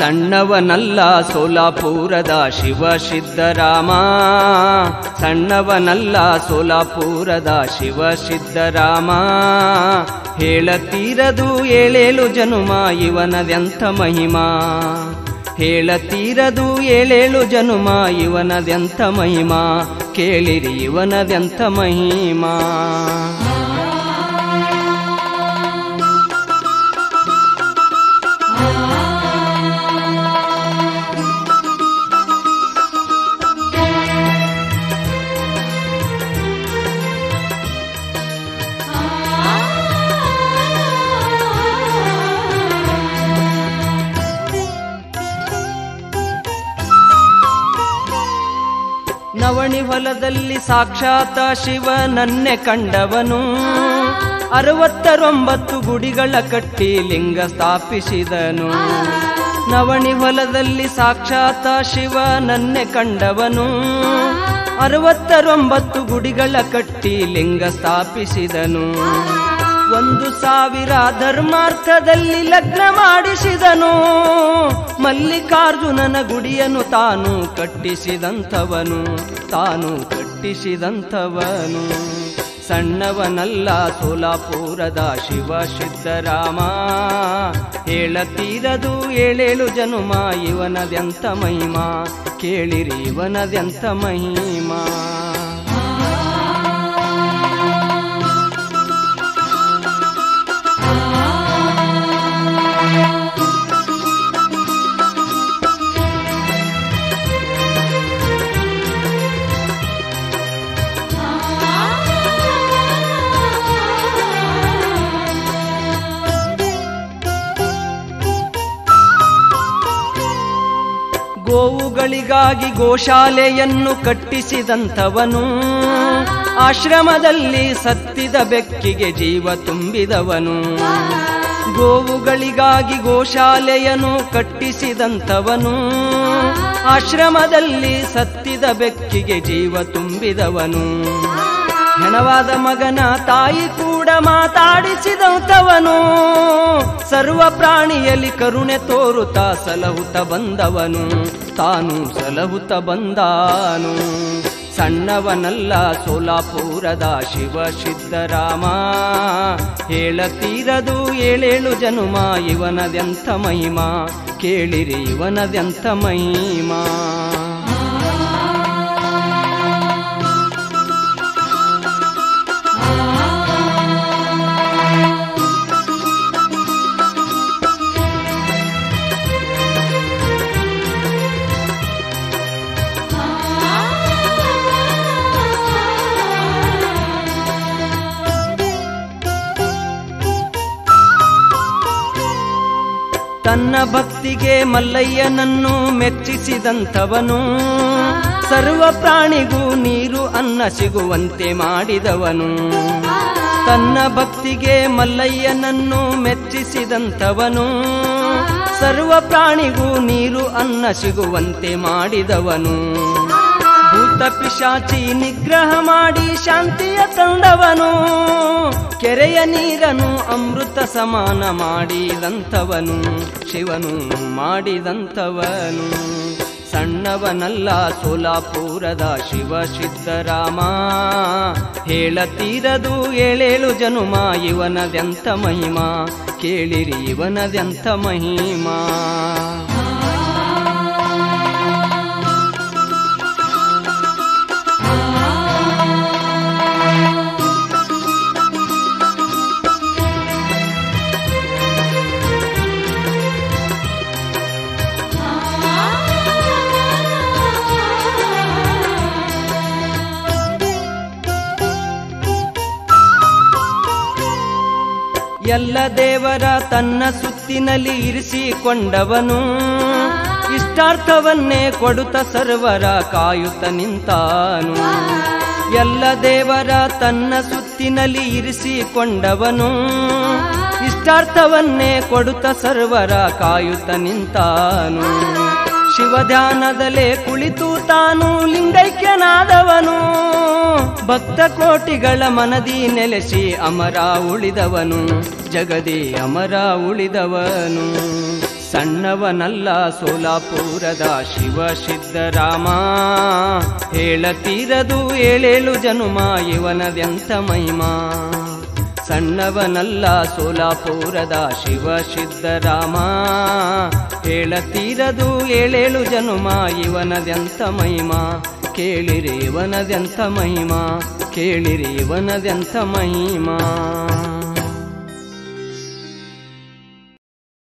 ಸಣ್ಣವನಲ್ಲ ಸೋಲಾಪುರದ ಶಿವ ಸಿದ್ದರಾಮ ಸಣ್ಣವನಲ್ಲ ಸೋಲಾಪುರದ ಶಿವ ಸಿದ್ದರಾಮ ಹೇಳತೀರದು ಏಳೇಳು ಜನುಮ ಇವನದೆಂಥ ಮಹಿಮಾ ಹೇಳತೀರದು ಏಳೇಳು ಜನುಮ ಇವನದೆಂಥ ಮಹಿಮಾ ಕೇಳಿರಿ ಇವನದೆಂಥ ಮಹಿಮಾ ನವಣಿ ಹೊಲದಲ್ಲಿ ಸಾಕ್ಷಾತ ಶಿವ ನನ್ನೆ ಕಂಡವನು ಅರವತ್ತರೊಂಬತ್ತು ಗುಡಿಗಳ ಕಟ್ಟಿ ಲಿಂಗ ಸ್ಥಾಪಿಸಿದನು ನವಣಿ ಹೊಲದಲ್ಲಿ ಸಾಕ್ಷಾತ ಶಿವ ನನ್ನೆ ಕಂಡವನು ಅರವತ್ತರೊಂಬತ್ತು ಗುಡಿಗಳ ಕಟ್ಟಿ ಲಿಂಗ ಸ್ಥಾಪಿಸಿದನು ಒಂದು ಸಾವಿರ ಧರ್ಮಾರ್ಥದಲ್ಲಿ ಲಗ್ನ ಮಾಡಿಸಿದನು ಮಲ್ಲಿಕಾರ್ಜುನನ ಗುಡಿಯನ್ನು ತಾನು ಕಟ್ಟಿಸಿದಂಥವನು ತಾನು ಕಟ್ಟಿಸಿದಂಥವನು ಸಣ್ಣವನಲ್ಲ ಸೋಲಾಪುರದ ಶಿವ ಸಿದ್ದರಾಮ ಹೇಳತೀರದು ಏಳೇಳು ಜನುಮ ಇವನದೆಂಥ ಮಹಿಮಾ ಕೇಳಿರಿ ಇವನದೆಂಥ ಮಹಿಮಾ ಗೋವುಗಳಿಗಾಗಿ ಗೋಶಾಲೆಯನ್ನು ಕಟ್ಟಿಸಿದಂಥವನು ಆಶ್ರಮದಲ್ಲಿ ಸತ್ತಿದ ಬೆಕ್ಕಿಗೆ ಜೀವ ತುಂಬಿದವನು ಗೋವುಗಳಿಗಾಗಿ ಗೋಶಾಲೆಯನ್ನು ಕಟ್ಟಿಸಿದಂಥವನು ಆಶ್ರಮದಲ್ಲಿ ಸತ್ತಿದ ಬೆಕ್ಕಿಗೆ ಜೀವ ತುಂಬಿದವನು ಹೆಣವಾದ ಮಗನ ತಾಯಿ ಕೂಡ ಮಾತಾಡಿಸಿದಂಥವನು ಸರ್ವ ಪ್ರಾಣಿಯಲ್ಲಿ ಕರುಣೆ ತೋರುತ್ತಾ ಸಲಹುತ ಬಂದವನು ತಾನು ಸಲಹುತ ಬಂದಾನು ಸಣ್ಣವನಲ್ಲ ಸೋಲಾಪುರದ ಶಿವ ಸಿದ್ದರಾಮ ಹೇಳತೀರದು ಏಳೇಳು ಜನುಮ ಇವನದೆಂಥ ಮಹಿಮಾ ಕೇಳಿರಿ ಇವನದೆಂಥ ಮಹಿಮಾ ತನ್ನ ಭಕ್ತಿಗೆ ಮಲ್ಲಯ್ಯನನ್ನು ಮೆಚ್ಚಿಸಿದಂಥವನು ಸರ್ವ ಪ್ರಾಣಿಗೂ ನೀರು ಅನ್ನ ಸಿಗುವಂತೆ ಮಾಡಿದವನು ತನ್ನ ಭಕ್ತಿಗೆ ಮಲ್ಲಯ್ಯನನ್ನು ಮೆಚ್ಚಿಸಿದಂಥವನು ಸರ್ವ ಪ್ರಾಣಿಗೂ ನೀರು ಅನ್ನ ಸಿಗುವಂತೆ ಮಾಡಿದವನು ಭೂತ ಪಿಶಾಚಿ ನಿಗ್ರಹ ಮಾಡಿ ಶಾಂತಿಯ ತಂದವನು ಕೆರೆಯ ನೀರನು ಅಮೃತ ಸಮಾನ ಮಾಡಿದಂಥವನು ಶಿವನು ಮಾಡಿದಂಥವನು ಸಣ್ಣವನಲ್ಲ ಸೋಲಾಪುರದ ಶಿವ ಸಿದ್ದರಾಮ ಹೇಳತೀರದು ಏಳೇಳು ಜನುಮ ಇವನದೆಂಥ ಮಹಿಮಾ ಕೇಳಿರಿ ಇವನದೆಂಥ ಮಹಿಮಾ ಎಲ್ಲ ದೇವರ ತನ್ನ ಸುತ್ತಿನಲ್ಲಿ ಇರಿಸಿಕೊಂಡವನು ಇಷ್ಟಾರ್ಥವನ್ನೇ ಕೊಡುತ್ತ ಸರ್ವರ ಕಾಯುತ್ತ ನಿಂತಾನು ಎಲ್ಲ ದೇವರ ತನ್ನ ಸುತ್ತಿನಲ್ಲಿ ಇರಿಸಿಕೊಂಡವನು ಇಷ್ಟಾರ್ಥವನ್ನೇ ಕೊಡುತ್ತ ಸರ್ವರ ಕಾಯುತ್ತ ನಿಂತಾನು ಶಿವಧ್ಯಾನದಲ್ಲೇ ಕುಳಿತು ತಾನು ಲಿಂಗೈಕ್ಯನಾದವನು ಭಕ್ತ ಕೋಟಿಗಳ ಮನದಿ ನೆಲೆಸಿ ಅಮರ ಉಳಿದವನು ಜಗದಿ ಅಮರ ಉಳಿದವನು ಸಣ್ಣವನಲ್ಲ ಸೋಲಾಪುರದ ಶಿವ ಸಿದ್ದರಾಮ ಹೇಳತೀರದು ಏಳೇಳು ಜನುಮ ಇವನದೆಂತ ಮಹಿಮಾ ಸಣ್ಣವನಲ್ಲ ಸೋಲಾಪುರದ ಶಿವ ಸಿದ್ದರಾಮ ಹೇಳತೀರದು ಏಳೇಳು ಜನುಮ ಇವನದೆಂತ ಮಹಿಮಾ ಕೇಳಿರಿ ಇವನದೆಂತ ಮಹಿಮಾ ಕೇಳಿರಿ ಇವನದೆಂತ ಮಹಿಮಾ